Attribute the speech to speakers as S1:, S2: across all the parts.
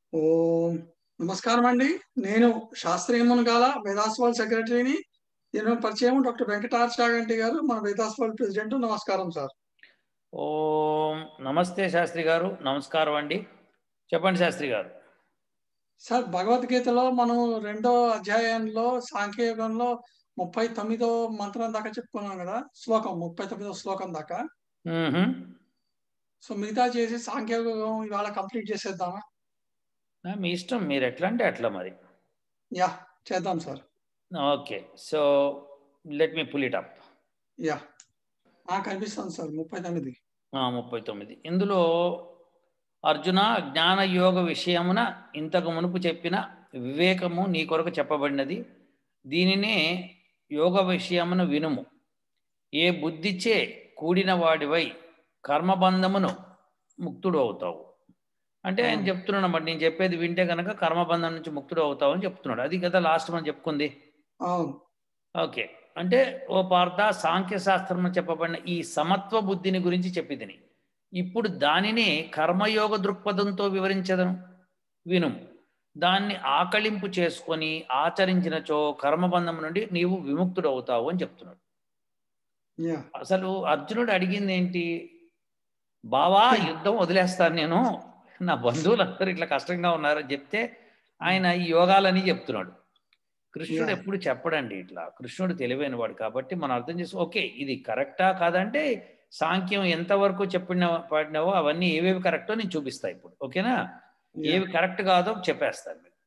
S1: ఓం నమస్కారం అండి నేను శాస్త్రీయ మునగాల వేదాస్వాల్ సెక్రటరీని నేను పరిచయం డాక్టర్ వెంకటార్ చాగంటి గారు మన వేదాస్వాల్ ప్రెసిడెంట్ నమస్కారం సార్
S2: ఓం నమస్తే శాస్త్రి గారు నమస్కారం అండి చెప్పండి శాస్త్రి గారు
S1: సార్ భగవద్గీతలో మనం రెండో అధ్యాయంలో సాంఖ్యయుగంలో ముప్పై తొమ్మిదో మంత్రం దాకా చెప్పుకున్నాం కదా శ్లోకం ముప్పై తొమ్మిదో శ్లోకం దాకా
S2: మ్మ్హ్మ్.
S1: సో మిగతా చేసి సాంఖ్యయుగం ఇవాళ కంప్లీట్ చేసేద్దామా
S2: ఆ, మీ ఇష్టం మీరు ఎట్లా అంటే అట్లా మరి
S1: యా చేద్దాం sir
S2: okay so let me pull it up
S1: yeah నాకు కనిపిస్తుంది సార్ ముప్పై తొమ్మిది
S2: ముప్పై తొమ్మిది ఇందులో అర్జున జ్ఞాన యోగ విషయమున ఇంతకు మునుపు చెప్పిన వివేకము నీ కొరకు చెప్పబడినది దీనినే యోగ విషయమును వినుము ఏ బుద్ధిచే కూడిన వాడివై కర్మబంధమును ముక్తుడు అవుతావు అంటే ఆయన
S1: Hmm.
S2: చెప్తున్నాడు అన్నమాట నేను చెప్పేది వింటే కనుక కర్మబంధం నుంచి ముక్తుడు అవుతావు అని చెప్తున్నాడు అది కదా లాస్ట్ మనం చెప్పుకుంది
S1: అవును
S2: ఓకే అంటే ఓ పార్థ సాంఖ్య శాస్త్రంలో చెప్పబడిన ఈ సమత్వ బుద్ధిని గురించి చెప్పిదిని ఇప్పుడు దానిని కర్మయోగ దృక్పథంతో వివరించదను విను దాన్ని ఆకళింపు చేసుకొని ఆచరించినచో కర్మబంధం నుండి నీవు విముక్తుడు అవుతావు అని చెప్తున్నాడు
S1: యా
S2: అసలు అర్జునుడు అడిగింది ఏంటి బావా యుద్ధం వదిలేస్తాను నేను నా బంధువులందరూ ఇట్లా కష్టంగా ఉన్నారని చెప్తే ఆయన ఈ యోగాలని చెప్తున్నాడు కృష్ణుడు
S1: Yeah.
S2: ఎప్పుడు చెప్పడండి ఇట్లా కృష్ణుడు తెలివైన వాడు కాబట్టి మనం అర్థం చేసి ఓకే ఇది కరెక్టా కాదంటే సాంఖ్యం ఎంతవరకు చెప్పిన పాడినావో అవన్నీ ఏవేవి కరెక్టో నేను చూపిస్తా ఇప్పుడు ఓకేనా ఏవి కరెక్ట్ కాదో చెప్పేస్తాను మీకు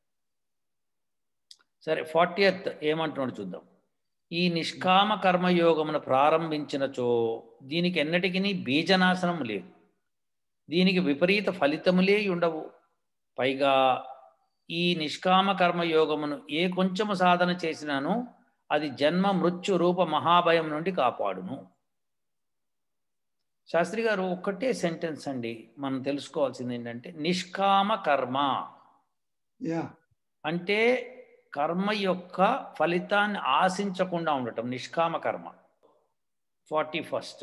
S2: సరే ఫార్టీయత్ ఏమంటున్నాడు చూద్దాం ఈ నిష్కామ కర్మయోగమును ప్రారంభించినచో దీనికి ఎన్నటికీ బీజనాశనం లేదు దీనికి విపరీత ఫలితములే ఉండవు పైగా ఈ నిష్కామ కర్మయోగమును ఏ కొంచెము సాధన చేసినానో అది జన్మ మృత్యు రూప మహాభయం నుండి కాపాడును శాస్త్రి గారు ఒక్కటే సెంటెన్స్ అండి మనం తెలుసుకోవాల్సింది ఏంటంటే నిష్కామ కర్మ
S1: యా
S2: అంటే కర్మ యొక్క ఫలితాన్ని ఆశించకుండా ఉండటం నిష్కామ కర్మ ఫార్టీ ఫస్ట్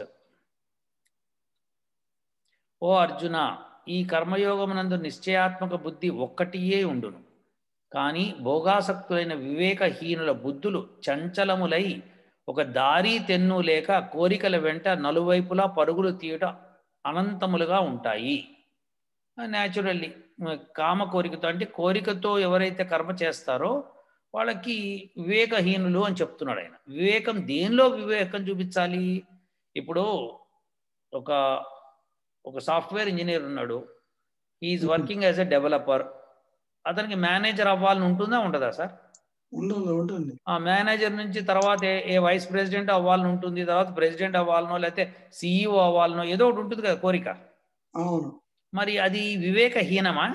S2: ఓ అర్జున ఈ కర్మయోగమునందు నిశ్చయాత్మక బుద్ధి ఒక్కటియే ఉండును కానీ భోగాసక్తులైన వివేకహీనుల బుద్ధులు చంచలములై ఒక దారి తెన్ను లేక కోరికల వెంట నలువైపులా పరుగులు తీయట అనంతములుగా ఉంటాయి న్యాచురల్లీ కామ కోరికతో అంటే కోరికతో ఎవరైతే కర్మ చేస్తారో వాళ్ళకి వివేకహీనులు అని చెప్తున్నాడు ఆయన వివేకం దేనిలో వివేకం చూపించాలి ఇప్పుడు ఒక ఒక సాఫ్ట్వేర్ ఇంజనీర్ ఉన్నాడు is
S1: Mhm.
S2: Working as a developer అతనికి మేనేజర్ అవ్వాలని ఉంటుందా ఉండదా సార్
S1: ఉంటుంది ఉంటుంది
S2: ఆ మేనేజర్ నుంచి తర్వాత ఏ- ఏ వైస్ ప్రెసిడెంట్ అవ్వాలని ఉంటుంది తర్వాత ప్రెసిడెంట్ అవ్వాలనో లేకపోతే సిఇఓ అవ్వాలనో ఏదో ఒకటి ఉంటుంది కదా కోరిక
S1: అవును
S2: మరి అది వివేకహీనమా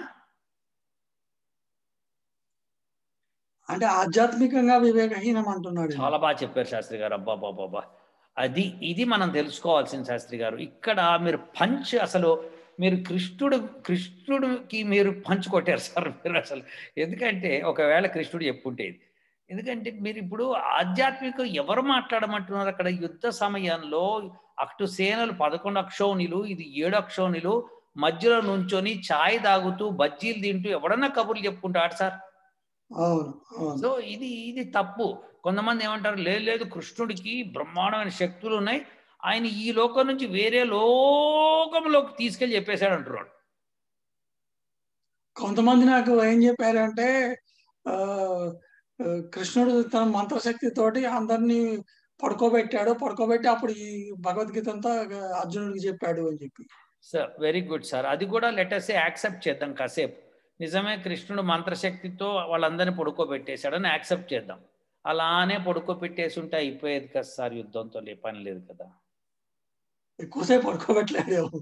S1: అంటే ఆధ్యాత్మికంగా వివేకహీనం అంటున్నాడు
S2: చాలా బాగా చెప్పారు శాస్త్రి గారు అబ్బా బాబా అది ఇది మనం తెలుసుకోవాల్సిన శాస్త్రి గారు ఇక్కడ మీరు పంచ్ అసలు మీరు కృష్ణుడు కృష్ణుడికి మీరు పంచ్ కొట్టారు సార్ మీరు అసలు ఎందుకంటే ఒకవేళ కృష్ణుడు చెప్పుంటేది ఎందుకంటే మీరు ఇప్పుడు ఆధ్యాత్మిక ఎవరు మాట్లాడమంటున్నారు అక్కడ యుద్ధ సమయంలో అటు సేనలు పదకొండు అక్షోణిలు ఇది ఏడు అక్షోణిలు మధ్యలో నుంచొని ఛాయ్ తాగుతూ బజ్జీలు తింటూ ఎవడన్నా కబుర్లు చెప్పుకుంటాడు సార్
S1: అవును అవును
S2: సో ఇది ఇది తప్పు కొంతమంది ఏమంటారు లేదు లేదు కృష్ణుడికి బ్రహ్మాండమైన శక్తులు ఉన్నాయి ఆయన ఈ లోకం నుంచి వేరే లోకంలోకి తీసుకెళ్ళి చెప్పేశాడు అంటున్నాడు
S1: కొంతమంది నాకు ఏం చెప్పారంటే ఆ ఆ, కృష్ణుడు తన మంత్రశక్తి తోటి అందరినీ పడుకోబెట్టాడు పడుకోబెట్టి అప్పుడు ఈ భగవద్గీత అంతా అర్జునుడికి చెప్పాడు అని చెప్పి
S2: సార్ వెరీ గుడ్ సార్ అది కూడా లెటర్సే యాక్సెప్ట్ చేద్దాం కాసేపు నిజమే కృష్ణుడు మంత్రశక్తితో వాళ్ళందరినీ పడుకోబెట్టేశాడని యాక్సెప్ట్ చేద్దాం అలానే పడుకోబెట్టేసి ఉంటే అయిపోయేది కదా సార్ యుద్ధంతో లే పని లేదు కదా
S1: ఎక్కువసేపు పడుకోబెట్టలేడు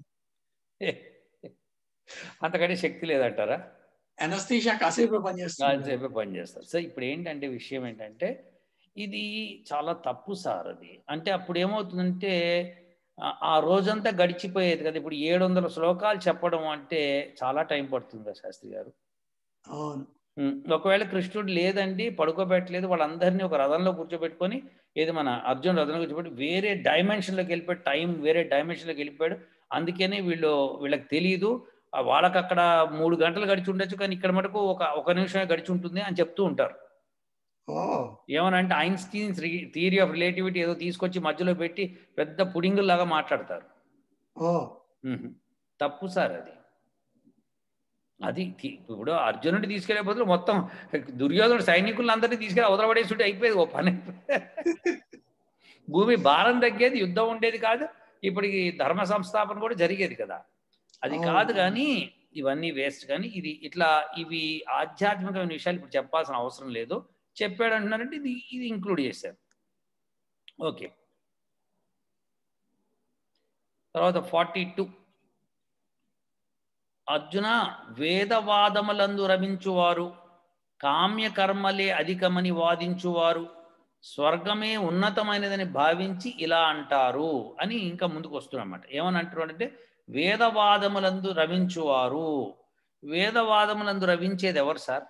S2: అంతకంటే శక్తి లేదంటారా
S1: ఎనస్థీషా కాసేపు పనిచేస్తుంది
S2: కాసేపే పని చేస్తారు సో ఇప్పుడు ఏంటంటే విషయం ఏంటంటే ఇది చాలా తప్పు సార్ అది అంటే అప్పుడు ఏమవుతుందంటే ఆ- ఆ రోజంతా గడిచిపోయేది కదా ఇప్పుడు ఏడు వందల శ్లోకాలు చెప్పడం అంటే చాలా టైం పడుతుంది కదా శాస్త్రి గారు
S1: అవును
S2: ఉమ్, ఒకవేళ కృష్ణుడు లేదండి పడుకోబెట్టలేదు వాళ్ళందరినీ ఒక రథంలో కూర్చోబెట్టుకొని ఏది మన అర్జున్ రథంలో కూర్చోబెట్టి వేరే డైమెన్షన్లోకి వెళ్ళిపోయాడు టైం వేరే డైమెన్షన్లోకి వెళ్ళిపోయాడు అందుకనే వీళ్ళు వీళ్ళకి తెలియదు ఆ వాళ్ళకి అక్కడ మూడు గంటలు గడిచి ఉండొచ్చు కానీ ఇక్కడ మటుకు ఒక ఒక నిమిషమే గడిచి ఉంటుంది అని చెప్తూ ఉంటారు
S1: ఓ
S2: ఏమనంటే ఐన్స్టీన్స్ థియరీ ఆఫ్ రిలేటివిటీ ఏదో తీసుకొచ్చి మధ్యలో పెట్టి పెద్ద పుడింగుల్లాగా మాట్లాడతారు
S1: ఓ
S2: మ్మ్. తప్పు సార్ అది అది తి- ఇప్పుడు అర్జునుడి తీసుకెళ్లే బదులు మొత్తం దుర్యోధనుడు సైనికులను అందరినీ తీసుకెళ్ళి అవతలపడేసుంటే అయిపోయేది ఓ పని భూమి భారం తగ్గేది యుద్ధం ఉండేది కాదు ఇప్పటికి ధర్మ సంస్థాపన కూడా జరిగేది కదా అది
S1: అవును.
S2: కాదు కానీ ఇవన్నీ వేస్ట్ కానీ ఇది ఇట్లా ఇవి ఆధ్యాత్మికమైన విషయాలు ఇప్పుడు చెప్పాల్సిన అవసరం లేదు చెప్పాడు అంటున్నారంటే ఇది ఇది ఇంక్లూడ్ చేశారు ఓకే తర్వాత ఫార్టీ టూ అర్జున వేదవాదములందు రమించువారు కామ్యకర్మలే అధికమని వాదించువారు స్వర్గమే ఉన్నతమైనదని భావించి ఇలా అంటారు అని ఇంకా ముందుకు వస్తున్నమాట ఏమని అంటున్నాడు అంటే వేదవాదములందు రమించువారు వేదవాదములందు రవించేది ఎవరు సార్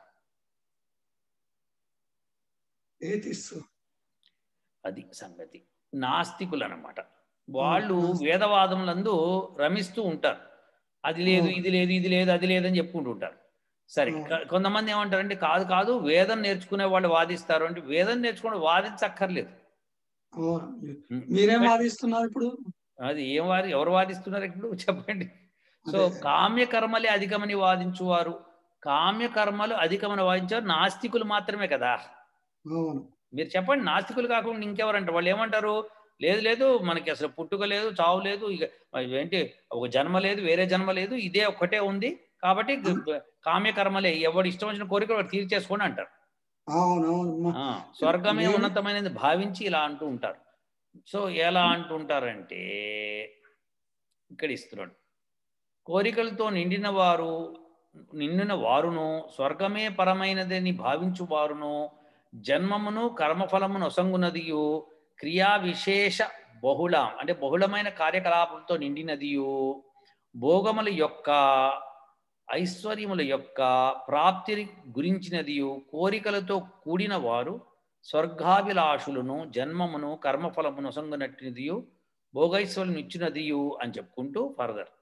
S1: ఏతిస్తు
S2: అది సంగతి నాస్తికులు అనమాట వాళ్ళు
S1: నాస్తికులు.
S2: వేదవాదములందు రమిస్తూ ఉంటారు అది లేదు
S1: అవును.
S2: ఇది లేదు ఇది లేదు అది లేదని చెప్పుకుంటూ ఉంటారు సరే
S1: అవును.
S2: క- కొంతమంది ఏమంటారంటే కాదు కాదు వేదం నేర్చుకునే వాళ్ళు వాదిస్తారు అంటే వేదం నేర్చుకునే వాదించక్కర్లేదు
S1: అవును.
S2: ఉం.
S1: మీరేం వాదిస్తున్నారు ఇప్పుడు
S2: అది ఏం వాది ఎవరు వాదిస్తున్నారు ఇప్పుడు చెప్పండి సో
S1: అదే.
S2: కామ్య కర్మలే అధికమని వాదించువారు కామ్య కర్మలు అధికమని వాదించారు నాస్తికులు మాత్రమే కదా
S1: అవును
S2: మీరు చెప్పండి నాస్తికులు కాకుండా ఇంకెవరంటారు వాళ్ళు ఏమంటారు లేదు లేదు మనకి అసలు పుట్టుక లేదు చావు లేదు ఇక ఏంటి ఒక జన్మ లేదు వేరే జన్మ లేదు ఇదే ఒక్కటే ఉంది కాబట్టి గ- కామ్య కర్మలే ఎవడు ఇష్టం వచ్చిన కోరిక వాడు తీర్చేసుకోండి అంటారు
S1: అవును అవును మ-
S2: ఆ, స్వర్గమే
S1: నేను-
S2: ఉన్నతమైనది భావించి ఇలా అంటూ ఉంటారు సో ఎలా అంటుంటారంటే ఇక్కడ ఇస్తున్నాడు కోరికలతో నిండిన వారు నిండిన వారును స్వర్గమే పరమైనదని భావించు వారును జన్మమును కర్మఫలమును ఒసంగునదియు క్రియా విశేష బహుళం అంటే బహుళమైన కార్యకలాపంతో నిండినదియు భోగముల యొక్క ఐశ్వర్యముల యొక్క ప్రాప్తిని గురించినదియు కోరికలతో కూడిన వారు స్వర్గాభిలాషులను జన్మమును కర్మఫలమును ఒసంగునట్టినదియు భోగైశ్వర్యం ఇచ్చినదియు అని చెప్పుకుంటూ ఫర్దర్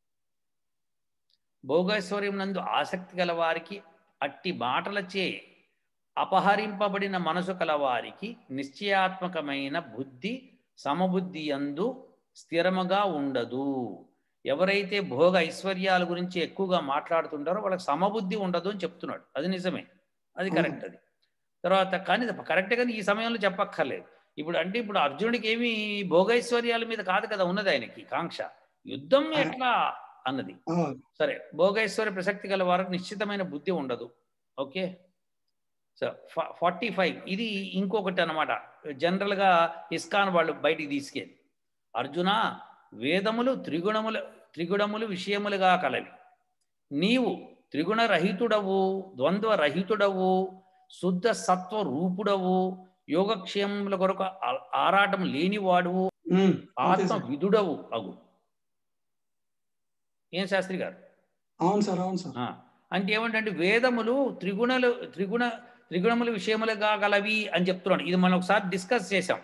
S2: భోగైశ్వర్యం నందు ఆసక్తి గల వారికి అట్టి మాటలచే అపహరింపబడిన మనసు కలవారికి నిశ్చయాత్మకమైన బుద్ధి సమబుద్ధి అందు స్థిరముగా ఉండదు ఎవరైతే భోగ ఐశ్వర్యాల గురించి ఎక్కువగా మాట్లాడుతుంటారో వాళ్ళకి సమబుద్ధి ఉండదు అని చెప్తున్నాడు అది నిజమే అది కరెక్ట్ అది తర్వాత కానీ కరెక్టే కానీ ఈ సమయంలో చెప్పక్కర్లేదు ఇప్పుడు అంటే ఇప్పుడు అర్జునుడికి ఏమి భోగైశ్వర్యాల మీద కాదు కదా ఉన్నది ఆయనకి కాంక్ష యుద్ధం ఎట్లా అన్నది
S1: అవును
S2: సరే భోగైశ్వర్య ప్రసక్తి గల వారికి నిశ్చితమైన బుద్ధి ఉండదు ఓకే సో ఫార్టీ ఫైవ్ ఇది ఇంకొకటి అనమాట జనరల్గా ఇస్కాన్ వాళ్ళు బయటికి తీసుకెళ్ళి అర్జున వేదములు త్రిగుణములు త్రిగుణములు విషయములుగా కలవి నీవు త్రిగుణ రహితుడవు ద్వంద్వ రహితుడవు శుద్ధ సత్వ రూపుడవు యోగక్షేమముల కొరకు ఆ- ఆరాటం లేనివాడువు
S1: ఉం, అంతే
S2: ఆత్మ
S1: సార్.
S2: విదుడవు అగు ఏం శాస్త్రి గారు
S1: అవును సార్ అవును సార్
S2: ఆ, అంటే ఏమంటే వేదములు త్రిగుణలు త్రిగుణ త్రిగుణముల విషయములుగా గలవి అని చెప్తున్నాడు ఇది మనం ఒకసారి డిస్కస్ చేసాం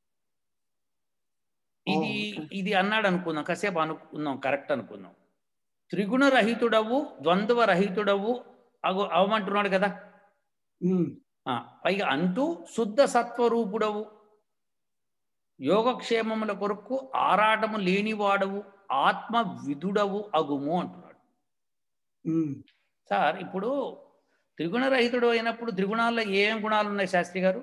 S2: ఇది
S1: ఓకే.
S2: ఇది అన్నాడు అనుకుందాం కాసేపు అనుకుందాం కరెక్ట్ అనుకుందాం త్రిగుణ రహితుడవు ద్వంద్వ రహితుడవు అగు అవమంటున్నాడు కదా
S1: ఉం,
S2: ఆ, పైగా అంటూ శుద్ధ సత్వరూపుడవు యోగక్షేమముల కొరకు ఆరాటము లేనివాడవు ఆత్మ విదుడవు అగుము అంటున్నాడు
S1: ఉం.
S2: సార్ ఇప్పుడు త్రిగుణరహితుడు అయినప్పుడు త్రిగుణాల్లో ఏం గుణాలు ఉన్నాయి శాస్త్రి గారు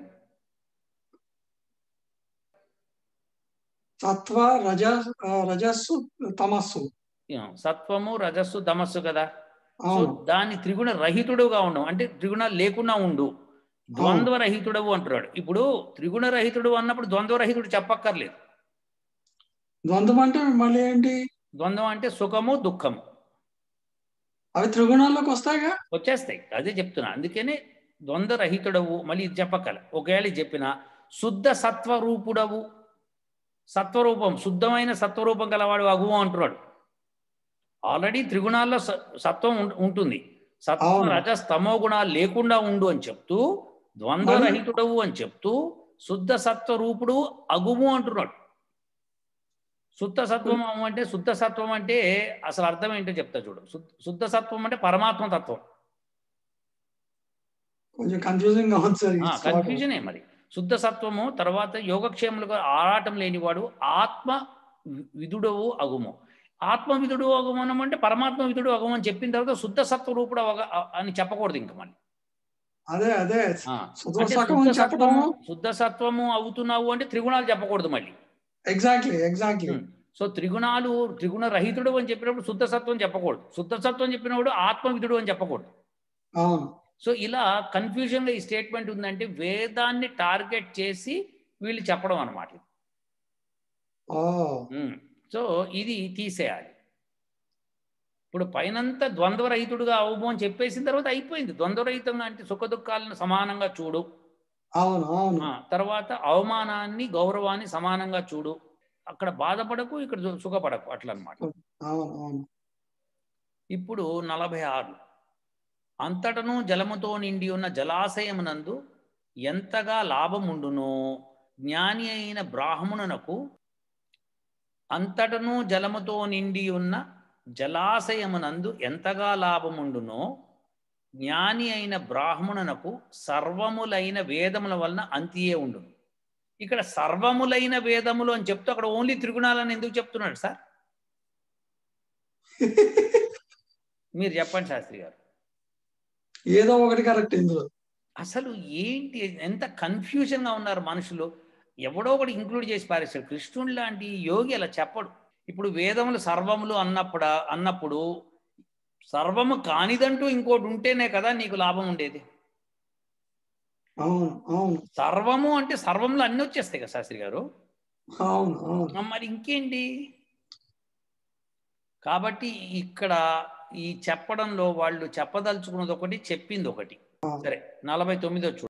S1: సత్వ రజ ఆ, రజస్సు తమస్సు
S2: ఏం, సత్వము రజస్సు తమస్సు కదా సో
S1: అవును
S2: దాన్ని త్రిగుణ రహితుడుగా ఉండవు అంటే త్రిగుణాలు లేకుండా ఉండు ద్వంద్వ రహితుడవు అంటున్నాడు ఇప్పుడు త్రిగుణ రహితుడు అన్నప్పుడు ద్వంద్వ రహితుడు చెప్పక్కర్లేదు
S1: ద్వంద్వం అంటే మళ్ళీ ఏంటి
S2: ద్వంద్వం అంటే సుఖము దుఃఖము
S1: అవి త్రిగుణాల్లోకి వస్తాయిగా
S2: వచ్చేస్తాయి అదే చెప్తున్నా అందుకనే ద్వంద్వ రహితుడవు మళ్ళీ ఇది చెప్పక్కల ఒకవేళ ఇది చెప్పిన శుద్ధ సత్వరూపుడవు సత్వరూపం శుద్ధమైన సత్వరూపం గలవాడు అగువు అంటున్నాడు ఆల్రెడీ త్రిగుణాల్లో స- సత్వం ఉం- ఉంటుంది సత్వ
S1: అవును.
S2: రజ స్తమో గుణాలు లేకుండా ఉండు అని చెప్తూ ద్వంద్వ
S1: మరి-
S2: రహితుడవు అని చెప్తూ శుద్ధ సత్వరూపుడు అగుము అంటున్నాడు శుద్ధ సత్వం అంటే శుద్ధ సత్వం అంటే అసలు అర్థం ఏంటో చెప్తా చూడు శుద్ధ- శుద్ధ సత్వం అంటే పరమాత్మ తత్వం
S1: కొంచెం కన్ఫ్యూజింగ్ గా ఉంది సార్ ఈ శ్లోకం.
S2: కన్ఫ్యూజనే మరి శుద్ధ సత్వము తర్వాత యోగక్షేములుగా ఆరాటం లేనివాడు ఆత్మ వి- విదుడవు అగుము ఆత్మ విదుడు అగుమనం అంటే పరమాత్మ విదుడు అగుము అని చెప్పిన తర్వాత శుద్ధ సత్వ రూపుడు అవగ- అ- అని చెప్పకూడదు ఇంక మళ్ళీ
S1: అదే అదే
S2: ఆ,
S1: శుద్ధ
S2: అంటే
S1: సత్వం
S2: శుద్ధ
S1: అని చెప్పడము
S2: సత్వము శుద్ధ సత్వము అవుతున్నావు అంటే త్రిగుణాలు చెప్పకూడదు మళ్ళీ
S1: ఎగ్జాక్ట్లీ ఎగ్జాక్ట్లీ
S2: ఉమ్. సో త్రిగుణాలు త్రిగుణ రహితుడు అని చెప్పినప్పుడు శుద్ధ సత్వం చెప్పకూడదు శుద్ధ సత్వం చెప్పినప్పుడు ఆత్మవిధుడు అని చెప్పకూడదు
S1: అవును
S2: సో ఇలా కన్ఫ్యూజన్గా ఈ స్టేట్మెంట్ ఉందంటే వేదాన్ని టార్గెట్ చేసి వీళ్ళు చెప్పడం అనమాట
S1: ఓ
S2: సో ఇది తీసేయాలి ఇప్పుడు పైనంతా ద్వంద్వరహితుడుగా అవ్వము అని చెప్పేసిన తర్వాత అయిపోయింది ద్వంద్వరహితంగా అంటే సుఖ దుఃఖాలను సమానంగా చూడు
S1: అవును అవును
S2: ఆ, తర్వాత అవమానాన్ని గౌరవాన్ని సమానంగా చూడు అక్కడ బాధపడకు ఇక్కడ సు- సుఖపడకు అట్లా అనమాట
S1: అవును అవును
S2: ఇప్పుడు నలభై ఆరు అంతటను జలముతో నిండి ఉన్న జలాశయమునందు ఎంతగా లాభముండునో జ్ఞాని అయిన బ్రాహ్మణునకు అంతటను జలముతో నిండి ఉన్న జలాశయమునందు ఎంతగా లాభముండునో జ్ఞాని అయిన బ్రాహ్మణునకు సర్వములైన వేదముల వలన అంతియే ఉండును ఇక్కడ సర్వములైన వేదములు అని చెప్తూ అక్కడ ఓన్లీ త్రిగుణాలని ఎందుకు చెప్తున్నాడు సార్ మీరు చెప్పండి శాస్త్రి గారు
S1: ఏదో ఒకటి కరెక్ట్ ఇందులో
S2: అసలు ఏంటి ఎంత కన్ఫ్యూజన్గా ఉన్నారు మనుషులు ఎవడో ఒకటి ఇంక్లూడ్ చేసి పారేస్తాడు కృష్ణుడు లాంటి యోగి అలా చెప్పడు ఇప్పుడు వేదములు సర్వములు అన్నప్పుడు అన్నప్పుడు సర్వము కానిదంటూ ఇంకోటి ఉంటేనే కదా నీకు లాభం ఉండేది
S1: అవును అవును
S2: సర్వము అంటే సర్వంలో అన్ని వచ్చేస్తాయి కదా శాస్త్రి గారు
S1: అవును అవును
S2: ఆ, మరి ఇంకేంటి కాబట్టి ఇక్కడ ఈ చెప్పడంలో వాళ్ళు చెప్పదలుచుకున్నది ఒకటి చెప్పింది ఒకటి సరే నలభై తొమ్మిదో చూడు